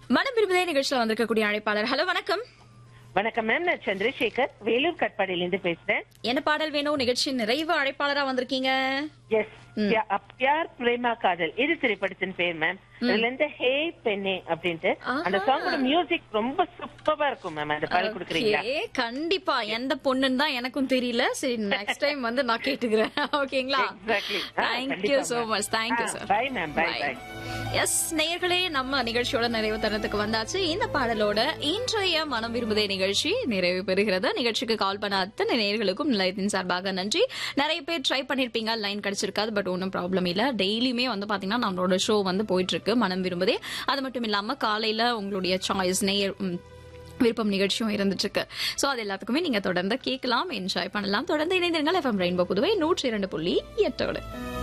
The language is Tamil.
மனம் விரும்புதே நிகழ்ச்சியில வந்திருக்கக்கூடிய அழைப்பாளர் ஹலோ வணக்கம் வணக்கம் மேம் நான் சந்திரசேகர் வேலூர் கட்பாடியிலிருந்து பேசுறேன் என்ன பாடல் வேணும் நிகழ்ச்சி நிறைவு அழைப்பாளரா வந்திருக்கீங்க எஸ் பியார் பிரேமா காதல் இது திரைப்படத்தின் பேர் மேம் இதுல இருந்து ஹே பெண்ணே அப்படின்ட்டு அந்த சாங்கோட மியூசிக் ரொம்ப சூப்பரா இருக்கும் மேம் அந்த பாடல் கொடுக்குறீங்களா Okay, கண்டிப்பா எந்த பொண்ணுன்னு தான் எனக்கும் தெரியல சரி நெக்ஸ்ட் டைம் வந்து நான் கேட்டுக்கிறேன் ஓகேங்களா Exactly. ஆ, தேங்க்யூ கண்டிப்பா, சோ ma'am. மச் தேங்க்யூ ஆ, sir bye, ma'am. Bye, bye. Yes நேயர்களே நம்ம நிகழ்ச்சியோட நிறைவு தருணத்துக்கு வந்தாச்சு இந்த பாடலோட இன்றைய மனம் விரும்புதே நிகழ்ச்சி நிறைவு பெறுகிறது நிகழ்ச்சிக்கு கால் பண்ண அத்தனை நேயர்களுக்கும் நிலையத்தின் சார்பாக நன்றி நிறைய பேர் ட்ரை பண்ணிருப்பீங்க லைன் கிடைச்சிருக்காது பட் ஒன்றும் ப்ராப்ளம் இல்ல டெய்லியுமே வந்து பாத்தீங்கன்னா நம்மளோட ஷோ வந்து போயிட்டு இருக்கு மனம் விரும்புதே அது மட்டும் இல்லாம காலையில உங்களுடைய சாய்ஸ் நேயர் ம், விருப்பம் நிகழ்ச்சியும் இருந்துட்டு இருக்கு சோ அது எல்லாத்துக்குமே நீங்க தொடர்ந்து கேட்கலாம் என்ஜாய் பண்ணலாம் தொடர்ந்து இணைந்திருங்கள் எஃப்எம் ரெயின்போ புதுவை நூற்றி இரண்டு புள்ளி எட்டோடு